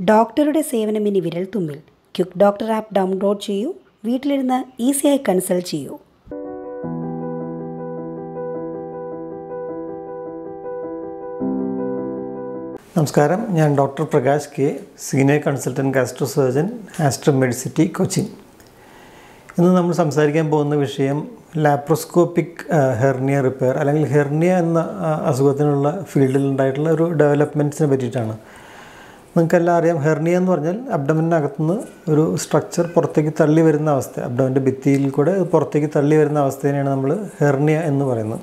ഡോക്ടറുടെ സേവനം ഇനി വിരൽത്തുമ്പിൽ ക്വിക്ക് ഡോക്ടർ ആപ്പ് ഡൗൺലോഡ് ചെയ്യൂ വീട്ടിലിരുന്ന് ഈസിയായി കൺസൾട്ട് ചെയ്യൂ നമസ്കാരം ഞാൻ doctor Prakash K senior consultant gastro surgeon Aster Medcity Cochin ഇന്ന് നമ്മൾ സംസാരിക്കാൻ പോകുന്ന വിഷയം ലാപ്രോസ്കോപ്പിക് ഹെർണിയ റിപ്പയർ അല്ലെങ്കിൽ ഹെർണിയ എന്ന ആ, അസുഖത്തിനുള്ള ഫീൽഡിൽ ഉണ്ടായിട്ടുള്ള ഒരു ഡെവലപ്മെൻറ്റ്സിനെ പറ്റിയിട്ടാണ് നിങ്ങൾക്കെല്ലാം അറിയാം ഹെർണിയ എന്ന് പറഞ്ഞാൽ അബ്ഡമിനകത്തുനിന്ന് ഒരു സ്ട്രക്ചർ പുറത്തേക്ക് തള്ളി വരുന്ന അവസ്ഥ അബ്ഡമിൻ്റെ ഭിത്തിയിൽ കൂടെ അത് പുറത്തേക്ക് തള്ളി വരുന്ന അവസ്ഥേനെയാണ് നമ്മൾ ഹെർണിയ എന്ന് പറയുന്നത്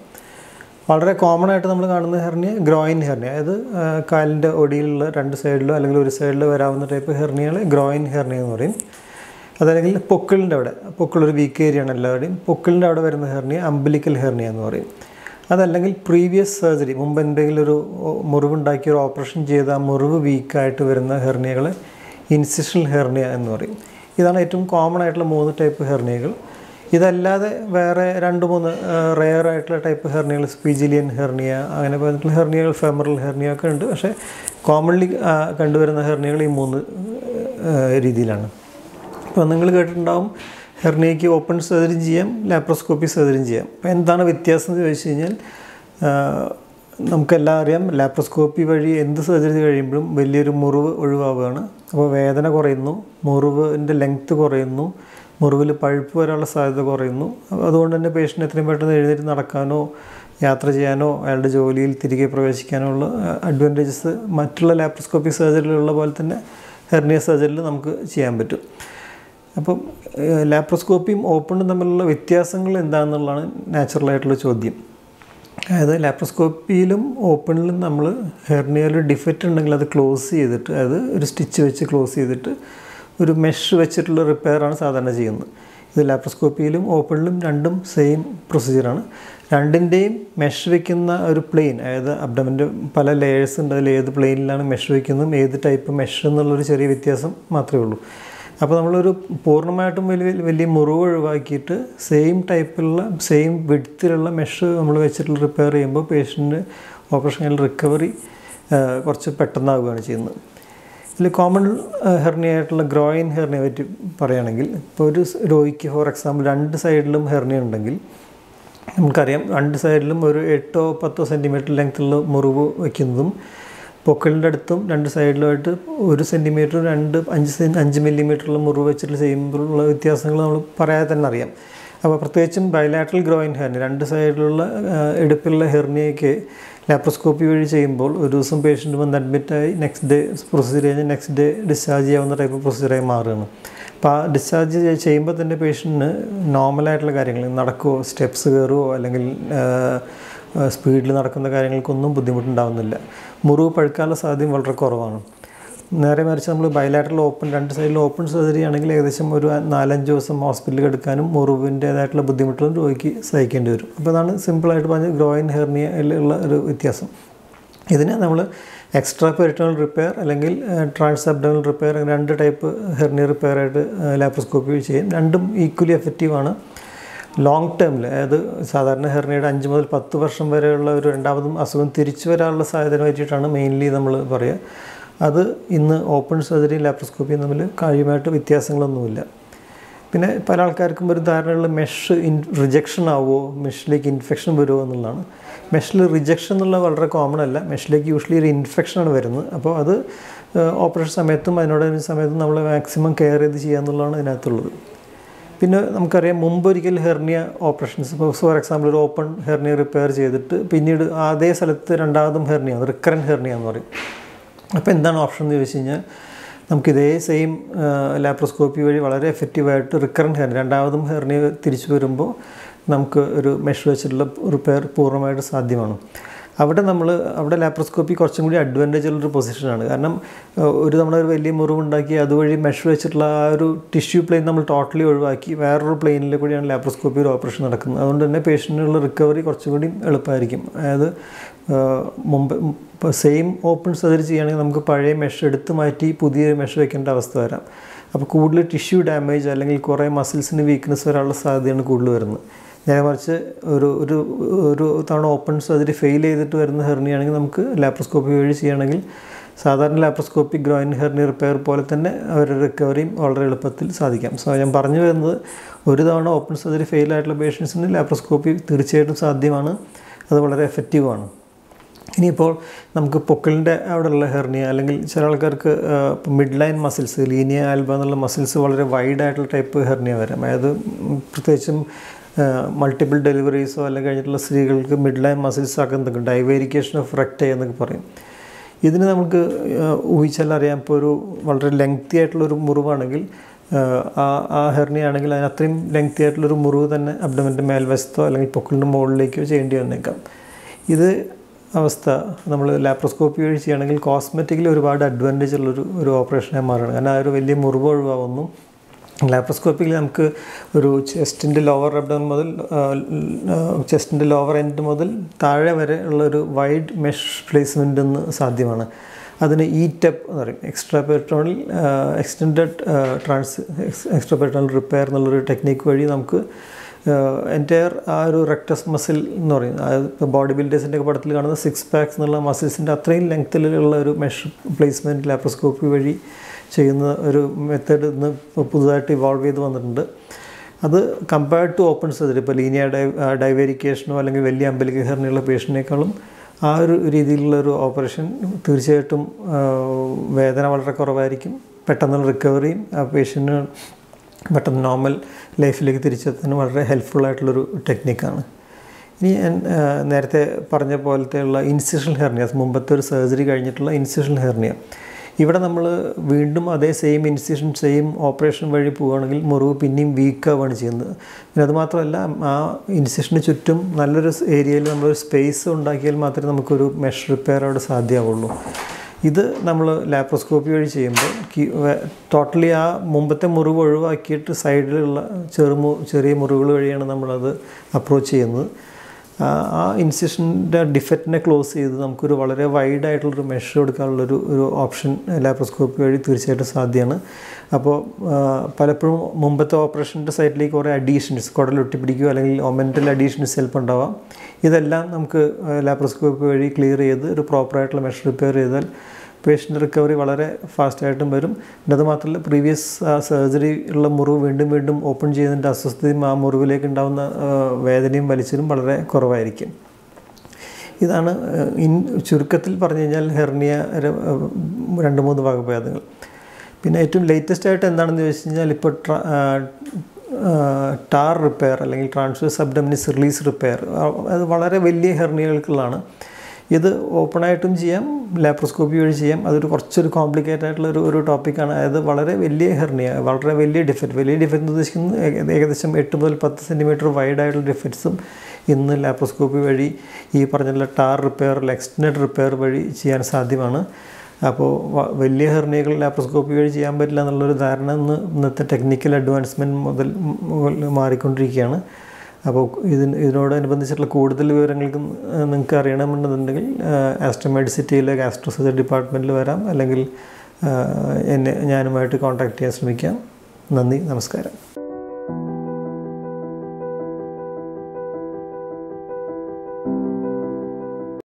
വളരെ കോമൺ ആയിട്ട് നമ്മൾ കാണുന്ന ഹെർണിയ ഗ്രോയിൻ ഹെർണിയ അതായത് ആ, കാലിൻ്റെ ഒടിയിലുള്ള രണ്ട് സൈഡിലോ അല്ലെങ്കിൽ ഒരു സൈഡിലോ വരാവുന്ന ടൈപ്പ് ഹെർണിയകളെ ഗ്രോയിൻ ഹെർണിയ എന്ന് പറയും അതല്ലെങ്കിൽ പൊക്കിളിൻ്റെ അവിടെ പൊക്കിളൊരു വീക്ക് ഏരിയ ആണ് എല്ലാവരുടെയും പൊക്കിളിൻ്റെ അവിടെ വരുന്ന ഹെർണിയ അംബലിക്കൽ ഹെർണിയ എന്ന് പറയും അതല്ലെങ്കിൽ പ്രീവിയസ് സർജറി മുമ്പ് എന്തെങ്കിലും ഒരു മുറിവുണ്ടാക്കി ഒരു ഓപ്പറേഷൻ ചെയ്ത ആ മുറിവ് വീക്കായിട്ട് വരുന്ന ഹെർണിയകളെ ഇൻസിഷണൽ ഹെർണിയ എന്ന് പറയും ഇതാണ് ഏറ്റവും കോമൺ ആയിട്ടുള്ള മൂന്ന് ടൈപ്പ് ഹെർണിയകൾ ഇതല്ലാതെ വേറെ രണ്ട് മൂന്ന് റെയർ ആയിട്ടുള്ള ടൈപ്പ് ഹെർണിയകൾ സ്പീജിലിയൻ ഹെർണിയ അങ്ങനെ പറഞ്ഞിട്ടുള്ള ഹെർണിയകൾ ഫെമറൽ ഹെർണിയ ഒക്കെ ഉണ്ട് പക്ഷേ കോമൺലി കണ്ടുവരുന്ന ഹെർണിയകൾ ഈ മൂന്ന് ആ, രീതിയിലാണ് അപ്പോൾ നിങ്ങൾ കേട്ടിട്ടുണ്ടാവും ഹെർണിയയ്ക്ക് ഓപ്പൺ സർജറി ചെയ്യാം ലാപ്രോസ്കോപ്പി സർജറിയും ചെയ്യാം അപ്പോൾ എന്താണ് വ്യത്യാസം എന്ന് ചോദിച്ചു കഴിഞ്ഞാൽ ആ, നമുക്കെല്ലാം അറിയാം ലാപ്രോസ്കോപ്പി വഴി എന്ത് സർജറി കഴിയുമ്പോഴും വലിയൊരു മുറിവ് ഒഴിവാവുകയാണ് അപ്പോൾ വേദന കുറയുന്നു മുറിവിൻ്റെ ലെങ്ത്ത് കുറയുന്നു മുറിവിൽ പഴുപ്പ് വരാനുള്ള സാധ്യത കുറയുന്നു അപ്പോൾ അതുകൊണ്ട് തന്നെ പേഷ്യൻ്റ് എത്രയും പെട്ടെന്ന് എഴുന്നേറ്റ് നടക്കാനോ യാത്ര ചെയ്യാനോ അയാളുടെ ജോലിയിൽ തിരികെ പ്രവേശിക്കാനോ ഉള്ള അഡ്വാൻറ്റേജസ് മറ്റുള്ള ലാപ്രോസ്കോപ്പിക് സർജറിയിലുള്ള പോലെ തന്നെ ഹെർണിയ സർജറിയിൽ നമുക്ക് ചെയ്യാൻ പറ്റും അപ്പം ഏഹ്, ലാപ്രോസ്കോപ്പിയും ഓപ്പണും തമ്മിലുള്ള വ്യത്യാസങ്ങൾ എന്താണെന്നുള്ളതാണ് നാച്ചുറലായിട്ടുള്ള ചോദ്യം അതായത് ലാപ്രോസ്കോപ്പിയിലും ഓപ്പണിലും നമ്മൾ ഹെർണിയയിൽ ഡിഫക്റ്റ് ഉണ്ടെങ്കിൽ അത് ക്ലോസ് ചെയ്തിട്ട് അത് ഒരു സ്റ്റിച്ച് വെച്ച് ക്ലോസ് ചെയ്തിട്ട് ഒരു മെഷ് വെച്ചിട്ടുള്ള റിപ്പയറാണ് സാധാരണ ചെയ്യുന്നത് ഇത് ലാപ്രോസ്കോപ്പിയിലും ഓപ്പണിലും രണ്ടും സെയിം പ്രൊസീജിയറാണ് രണ്ടിൻ്റെയും മെഷ് വെക്കുന്ന ഒരു പ്ലെയിൻ അതായത് അബ്ഡമിൻ്റെ പല ലെയേഴ്സ് ഉണ്ട് അതിൽ ഏത് പ്ലെയിനിലാണ് മെഷ് വെക്കുന്നതും ഏത് ടൈപ്പ് മെഷ് എന്നുള്ളൊരു ചെറിയ വ്യത്യാസം മാത്രമേ ഉള്ളൂ അപ്പോൾ നമ്മളൊരു പൂർണ്ണമായിട്ടും വലിയ വലിയ മുറിവ് ഒഴിവാക്കിയിട്ട് സെയിം ടൈപ്പിലുള്ള സെയിം വിഡ്ത്തിലുള്ള മെഷ് നമ്മൾ വെച്ചിട്ടുള്ള റിപ്പയർ ചെയ്യുമ്പോൾ പേഷ്യൻറ്റ് ഓപ്പറേഷൻ കഴിഞ്ഞ റിക്കവറി കുറച്ച് പെട്ടെന്നാവുകയാണ് ചെയ്യുന്നത് ഇതിൽ കോമൺ ഹെർണിയ ആയിട്ടുള്ള ഗ്രോയിൻ ഹെർണിയെ പറ്റി പറയുകയാണെങ്കിൽ ഇപ്പോൾ ഒരു സ് രോഗിക്ക് ഫോർ എക്സാമ്പിൾ രണ്ട് സൈഡിലും ഹെർണിയ ഉണ്ടെങ്കിൽ നമുക്കറിയാം രണ്ട് സൈഡിലും ഒരു എട്ടോ പത്തോ സെൻറ്റിമീറ്റർ ലെങ്ത്തുള്ള മുറിവ് വയ്ക്കുന്നതും പൊക്കിളിൻ്റെ അടുത്തും രണ്ട് സൈഡിലുമായിട്ട് ഒരു സെൻറ്റിമീറ്റർ രണ്ട് അഞ്ച് സെൻ അഞ്ച് മില്ലിമീറ്ററുള്ള മുറിവ് വെച്ചിട്ട് ചെയ്യുമ്പോഴുള്ള വ്യത്യാസങ്ങൾ നമ്മൾ പറയാതെ തന്നെ അറിയാം അപ്പോൾ പ്രത്യേകിച്ചും ബയലാട്രൽ ഗ്രോയിൻ ഹെർണിയ രണ്ട് സൈഡിലുള്ള എടുപ്പിലുള്ള ഹെർണിയയ്ക്ക് ലാപ്രോസ്കോപ്പി വഴി ചെയ്യുമ്പോൾ ഒരു ദിവസം പേഷ്യൻ്റ് വന്ന് അഡ്മിറ്റായി നെക്സ്റ്റ് ഡേ പ്രൊസീജിയർ കഴിഞ്ഞ് നെക്സ്റ്റ് ഡേ ഡിസ്ചാർജ് ചെയ്യാവുന്ന ടൈപ്പ് പ്രൊസീജിയറായി മാറുകയാണ് അപ്പോൾ ആ ഡിസ്ചാർജ് ചെയ്യുമ്പോൾ തന്നെ പേഷ്യൻറ്റിന് നോർമലായിട്ടുള്ള കാര്യങ്ങൾ നടക്കുമോ സ്റ്റെപ്സ് കയറുമോ അല്ലെങ്കിൽ സ്പീഡിൽ നടക്കുന്ന കാര്യങ്ങൾക്കൊന്നും ബുദ്ധിമുട്ടുണ്ടാവുന്നില്ല മുറിവ് പഴുക്കാനുള്ള സാധ്യത വളരെ കുറവാണ് നേരെ മറിച്ച് നമ്മൾ ബയലാറ്ററൽ ഓപ്പൺ രണ്ട് സൈഡിൽ ഓപ്പൺ സർജറി ആണെങ്കിൽ ഏകദേശം ഒരു നാലഞ്ച് ദിവസം ഹോസ്പിറ്റലിൽ എടുക്കാനും മുറിവിൻ്റേതായിട്ടുള്ള ബുദ്ധിമുട്ടുകളും രോഗിക്ക് സഹിക്കേണ്ടി വരും അപ്പോൾ അതാണ് സിമ്പിളായിട്ട് പറഞ്ഞ ഗ്രോയിൻ ഹെർണിയയിലുള്ള ഒരു വ്യത്യാസം ഇതിനെ നമ്മൾ എക്സ്ട്രാ പെരിറ്റണൽ റിപ്പയർ അല്ലെങ്കിൽ ട്രാൻസ് അബ്ഡമൽ റിപ്പയർ രണ്ട് ടൈപ്പ് ഹെർണിയ റിപ്പയർ ആയിട്ട് ലാപ്രോസ്കോപ്പി ചെയ്യും രണ്ടും ഈക്വലി എഫക്റ്റീവ് ആണ് ലോങ് ടേമിൽ അതായത് സാധാരണ ഹെർണിയുടെ അഞ്ച് മുതൽ പത്ത് വർഷം വരെയുള്ള ഒരു രണ്ടാമതും അസുഖം തിരിച്ചു വരാനുള്ള സാധ്യത പറ്റിയിട്ടാണ് മെയിൻലി നമ്മൾ പറയുക അത് ഇന്ന് ഓപ്പൺ സർജറിയും ലാപ്രോസ്കോപ്പിയും തമ്മിൽ കാര്യമായിട്ട് വ്യത്യാസങ്ങളൊന്നുമില്ല പിന്നെ പല ആൾക്കാർക്കും ഒരു ധാരണയുള്ള മെഷ് ഇൻ റിജക്ഷൻ ആവുമോ മെഷിലേക്ക് ഇൻഫെക്ഷൻ വരുമോ എന്നുള്ളതാണ് മെഷിൽ റിജക്ഷൻ എന്നുള്ള വളരെ കോമൺ അല്ല മെഷിലേക്ക് യൂഷ്വലി ഒരു ഇൻഫെക്ഷനാണ് വരുന്നത് അപ്പോൾ അത് ഓപ്പറേഷൻ സമയത്തും അതിനോടൊരു സമയത്തും നമ്മൾ മാക്സിമം കെയർ ചെയ്ത് ചെയ്യുക എന്നുള്ളതാണ് ഇതിനകത്തുള്ളത് പിന്നെ നമുക്കറിയാം മുമ്പ് ഒരിക്കൽ ഹെർണിയ ഓപ്പറേഷൻസ് ഇപ്പോൾ ഫോർ എക്സാമ്പിൾ ഒരു ഓപ്പൺ ഹെർണിയ റിപ്പയർ ചെയ്തിട്ട് പിന്നീട് അതേ സ്ഥലത്ത് രണ്ടാമതും ഹെർണിയ റിക്കറൻറ്റ് ഹെർണിയ എന്ന് പറയും അപ്പോൾ എന്താണ് ഓപ്ഷൻ എന്ന് ചോദിച്ചു കഴിഞ്ഞാൽ നമുക്ക് ഇതേ സെയിം ലാപ്രോസ്കോപ്പി വഴി വളരെ എഫക്റ്റീവായിട്ട് റിക്കറൻറ്റ് ഹെർണിയ രണ്ടാമതും ഹെർണിയ തിരിച്ചു വരുമ്പോൾ നമുക്ക് ഒരു മെഷ് വെച്ചിട്ടുള്ള റിപ്പയർ പൂർണ്ണമായിട്ട് സാധ്യമാണ് അവിടെ നമ്മൾ അവിടെ ലാപ്രോസ്കോപ്പി കുറച്ചും കൂടി അഡ്വാൻറ്റേജ് ഉള്ളൊരു പൊസിഷനാണ് കാരണം ഏഹ്, ഒരു നമ്മളൊരു വലിയ മുറിവുണ്ടാക്കി അതുവഴി മെഷ് വെച്ചിട്ടുള്ള ആ ഒരു ടിഷ്യൂ പ്ലെയിൻ നമ്മൾ ടോട്ടലി ഒഴിവാക്കി വേറൊരു പ്ലെയിനിൽ കൂടിയാണ് ലാപ്രോസ്കോപ്പി ഒരു ഓപ്പറേഷൻ നടക്കുന്നത് അതുകൊണ്ട് തന്നെ പേഷ്യൻറ്റിനുള്ള റിക്കവറി കുറച്ചും കൂടി എളുപ്പമായിരിക്കും അതായത് ഏഹ്, മുമ്പ് ഇപ്പോൾ സെയിം ഓപ്പൺ സർജറി ചെയ്യുകയാണെങ്കിൽ നമുക്ക് പഴയ മെഷ് എടുത്ത് മാറ്റി പുതിയ മെഷ് വെക്കേണ്ട അവസ്ഥ വരാം അപ്പോൾ കൂടുതൽ ടിഷ്യൂ ഡാമേജ് അല്ലെങ്കിൽ കുറേ മസിൽസിന് വീക്ക്നെസ് വരാനുള്ള സാധ്യതയാണ് കൂടുതൽ വരുന്നത് നേരെ മറിച്ച് ഒരു ഒരു ഒരു തവണ ഓപ്പൺ സർജറി ഫെയിൽ ചെയ്തിട്ട് വരുന്ന ഹെർണിയാണെങ്കിൽ നമുക്ക് ലാപ്രോസ്കോപ്പി വഴി ചെയ്യുകയാണെങ്കിൽ സാധാരണ ലാപ്രോസ്കോപ്പിക് ഗ്രോയിൻ ഹെർണി റിപ്പയർ പോലെ തന്നെ അവരുടെ റിക്കവറിയും വളരെ എളുപ്പത്തിൽ സാധിക്കാം സോ ഞാൻ പറഞ്ഞു വരുന്നത് ഒരു തവണ ഓപ്പൺ സർജറി ഫെയിൽ ആയിട്ടുള്ള പേഷ്യൻസിന് ലാപ്രോസ്കോപ്പി തീർച്ചയായിട്ടും സാധ്യമാണ് അത് വളരെ എഫക്റ്റീവാണ് ഇനിയിപ്പോൾ നമുക്ക് പൊക്കിളിൻ്റെ അവിടെയുള്ള ഹെർണിയ അല്ലെങ്കിൽ ചില ആൾക്കാർക്ക് mid line muscles linea alba എന്നുള്ള മസിൽസ് വളരെ വൈഡ് ആയിട്ടുള്ള ടൈപ്പ് ഹെർണിയ വരാം അതായത് പ്രത്യേകിച്ചും മൾട്ടിപ്പിൾ ഡെലിവറീസോ അല്ലെങ്കിൽ കഴിഞ്ഞിട്ടുള്ള സ്ത്രീകൾക്ക് മിഡ് ലൈൻ മസിൽസ് ഒക്കെ എന്തൊക്കെ ഡൈവേരിക്കേഷൻ ഓഫ് റെക്റ്റ എന്നൊക്കെ പറയും ഇതിന് നമുക്ക് ഊഹിച്ചാൽ അറിയാം ഇപ്പോൾ ഒരു വളരെ ലെങ്തി ആയിട്ടുള്ളൊരു മുറിവാണെങ്കിൽ ആ ആ ഹെർണി ആണെങ്കിൽ അതിന് അത്രയും ലെങ്തി ആയിട്ടുള്ളൊരു മുറിവ് തന്നെ അബ്ഡമൻ്റെ മേൽവശത്തോ അല്ലെങ്കിൽ പൊക്കിളിൻ്റെ മുകളിലേക്കോ ചെയ്യേണ്ടി വന്നേക്കാം ഇത് അവസ്ഥ നമ്മൾ ലാപ്രോസ്കോപ്പി വഴി ചെയ്യുകയാണെങ്കിൽ കോസ്മെറ്റിക്കലി ഒരുപാട് അഡ്വാൻറ്റേജ് ഉള്ളൊരു ഒരു ഓപ്പറേഷനായി മാറുകയാണ് കാരണം ആ ഒരു വലിയ മുറിവ് ഒഴിവാകുന്നു ലാപ്രോസ്കോപ്പിക്കിൽ നമുക്ക് ഒരു ചെസ്റ്റിൻ്റെ ലോവർ അബ്ഡമൻ മുതൽ ചെസ്റ്റിൻ്റെ ലോവർ എൻഡ് മുതൽ താഴെ വരെ ഉള്ള ഒരു വൈഡ് മെഷ് പ്ലേസ്മെൻ്റ് എന്ന് സാധ്യമാണ് അതിന് ഇ ടെപ്പ് എന്ന് പറയും extra peritoneal extended trans extra peritoneal repair എന്നുള്ളൊരു ടെക്നിക്ക് വഴി നമുക്ക് എൻറ്റയർ ആ ഒരു റെക്ടസ് മസിൽ എന്ന് പറയും ഇപ്പോൾ ബോഡി ബിൽഡേഴ്സിൻ്റെ ഒക്കെ പടത്തിൽ കാണുന്ന സിക്സ് പാക്സ് എന്നുള്ള മസിൽസിൻ്റെ അത്രയും ലെങ്ത്തിലുള്ള ഒരു മെഷ് പ്ലേസ്മെൻറ്റ് ലാപ്രോസ്കോപ്പി വഴി ചെയ്യുന്ന ഒരു മെത്തേഡ് ഇന്ന് പുതുതായിട്ട് ഇവോൾവ് ചെയ്ത് വന്നിട്ടുണ്ട് അത് കമ്പയർഡ് ടു ഓപ്പൺ സർജറി ഇപ്പോൾ ലീനിയ ഡൈ ഡൈവേരിക്കേഷനോ അല്ലെങ്കിൽ വലിയ അമ്പലിക ഹെർണിയുള്ള പേഷ്യൻറ്റിനേക്കാളും ആ ഒരു രീതിയിലുള്ള ഒരു ഓപ്പറേഷൻ തീർച്ചയായിട്ടും വേദന വളരെ കുറവായിരിക്കും പെട്ടെന്നുള്ള റിക്കവറിയും ആ പേഷ്യൻറ്റിന് പെട്ടെന്ന് നോർമൽ ലൈഫിലേക്ക് തിരിച്ചെത്താൻ വളരെ ഹെൽപ്ഫുൾ ആയിട്ടുള്ളൊരു ടെക്നിക്കാണ് ഇനി ഞാൻ നേരത്തെ പറഞ്ഞ പോലത്തെയുള്ള ഇൻസിഷൻ ഹെർണിയാസ് മുമ്പത്തെ ഒരു സർജറി കഴിഞ്ഞിട്ടുള്ള ഇൻസിഷൻ ഹെർണിയ ഇവിടെ നമ്മൾ വീണ്ടും അതേ സെയിം ഇൻസിഷൻ സെയിം ഓപ്പറേഷൻ വഴി പോവുകയാണെങ്കിൽ മുറിവ് പിന്നെയും വീക്കാവുകയാണ് ചെയ്യുന്നത് പിന്നെ അതുമാത്രമല്ല ആ ഇൻസിഷന് ചുറ്റും നല്ലൊരു ഏരിയയിൽ നമ്മളൊരു സ്പേസ് ഉണ്ടാക്കിയാൽ മാത്രമേ നമുക്കൊരു മെഷ് റിപ്പയർ അവിടെ സാധ്യമാവുള്ളൂ ഇത് നമ്മൾ ലാപ്രോസ്കോപ്പി വഴി ചെയ്യുമ്പോൾ ടോട്ടലി ആ മുമ്പത്തെ മുറിവ് ഒഴിവാക്കിയിട്ട് സൈഡിലുള്ള ചെറുമു ചെറിയ മുറിവുകൾ വഴിയാണ് നമ്മളത് അപ്രോച്ച് ചെയ്യുന്നത് ആ ഇൻസിഷൻ്റെ ഡിഫക്റ്റിനെ ക്ലോസ് ചെയ്ത് നമുക്കൊരു വളരെ വൈഡ് ആയിട്ടുള്ളൊരു മെഷർ കൊടുക്കാനുള്ളൊരു ഒരു ഓപ്ഷൻ ലാപ്രോസ്കോപ്പി വഴി തീർച്ചയായിട്ടും സാധ്യമാണ് അപ്പോൾ പലപ്പോഴും മുമ്പത്തെ ഓപ്പറേഷൻ്റെ സൈഡിലേക്ക് കുറേ അഡീഷൻസ് കുടലൊട്ടിപ്പിടിക്കുകയോ അല്ലെങ്കിൽ ഒമെൻറ്റൽ അഡീഷൻസ് ചിലപ്പോൾ ഉണ്ടാവാം ഇതെല്ലാം നമുക്ക് ലാപ്രോസ്കോപ്പി വഴി ക്ലിയർ ചെയ്ത് ഒരു പ്രോപ്പറായിട്ടുള്ള മെഷർ റിപ്പയർ ചെയ്താൽ പേഷ്യൻ്റ് റിക്കവറി വളരെ ഫാസ്റ്റായിട്ടും വരും പിന്നെ അത് മാത്രമല്ല പ്രീവിയസ് ആ സർജറി ഉള്ള മുറിവ് വീണ്ടും വീണ്ടും ഓപ്പൺ ചെയ്യുന്നതിൻ്റെ അസ്വസ്ഥതയും ആ മുറിവിലേക്ക് ഉണ്ടാകുന്ന വേദനയും വലിച്ചിലും വളരെ കുറവായിരിക്കും ഇതാണ് ഇൻ ചുരുക്കത്തിൽ പറഞ്ഞു കഴിഞ്ഞാൽ ഹെർണിയ രണ്ട് മൂന്ന് വകഭേദങ്ങൾ പിന്നെ ഏറ്റവും ലേറ്റസ്റ്റ് ആയിട്ട് എന്താണെന്ന് ചോദിച്ചു കഴിഞ്ഞാൽ ഇപ്പോൾ ടാർ റിപ്പയർ അല്ലെങ്കിൽ ട്രാൻസ്ഫേഴ്സ് അബ്ഡമിനിസ് റിലീസ് റിപ്പയർ അത് വളരെ വലിയ ഹെർണിയകൾക്കുള്ളതാണ് ഇത് ഓപ്പണായിട്ടും ചെയ്യാം ലാപ്രോസ്കോപ്പി വഴി ചെയ്യാം അതൊരു കുറച്ചൊരു കോംപ്ലിക്കേറ്റഡ് ആയിട്ടുള്ള ഒരു ഒരു ടോപ്പിക്കാണ് അതായത് വളരെ വലിയ ഹെർണിയ വളരെ വലിയ ഡിഫക്റ്റ് വലിയ ഡിഫക്റ്റ് ഉദ്ദേശിക്കുന്നത് ഏകദേശം എട്ട് മുതൽ പത്ത് സെൻറ്റിമീറ്റർ വൈഡ് ആയിട്ടുള്ള ഡിഫക്ട്സും ഇന്ന് ലാപ്രോസ്കോപ്പി വഴി ഈ പറഞ്ഞുള്ള ടാർ റിപ്പയർ എക്സ്റ്റൻഡ് റിപ്പയർ വഴി ചെയ്യാൻ സാധ്യമാണ് അപ്പോൾ വലിയ ഹെർണിയകൾ ലാപ്രോസ്കോപ്പി വഴി ചെയ്യാൻ പറ്റില്ല എന്നുള്ളൊരു ധാരണ ഇന്ന് ഇന്നത്തെ ടെക്നിക്കൽ അഡ്വാൻസ്മെൻറ്റ് മുതൽ മാറിക്കൊണ്ടിരിക്കുകയാണ് അപ്പോൾ ഇതിന് ഇതിനോടനുബന്ധിച്ചിട്ടുള്ള കൂടുതൽ വിവരങ്ങൾക്ക് നിങ്ങൾക്ക് അറിയണമെന്നുണ്ടെങ്കിൽ ആസ്ട്രോമെഡിസിറ്റിയിലെ ഗാസ്ട്രോ സർജറി ഡിപ്പാർട്ട്മെൻറ്റിൽ വരാം അല്ലെങ്കിൽ എന്നെ ഞാനുമായിട്ട് കോൺടാക്ട് ചെയ്യാൻ ശ്രമിക്കാം നന്ദി നമസ്കാരം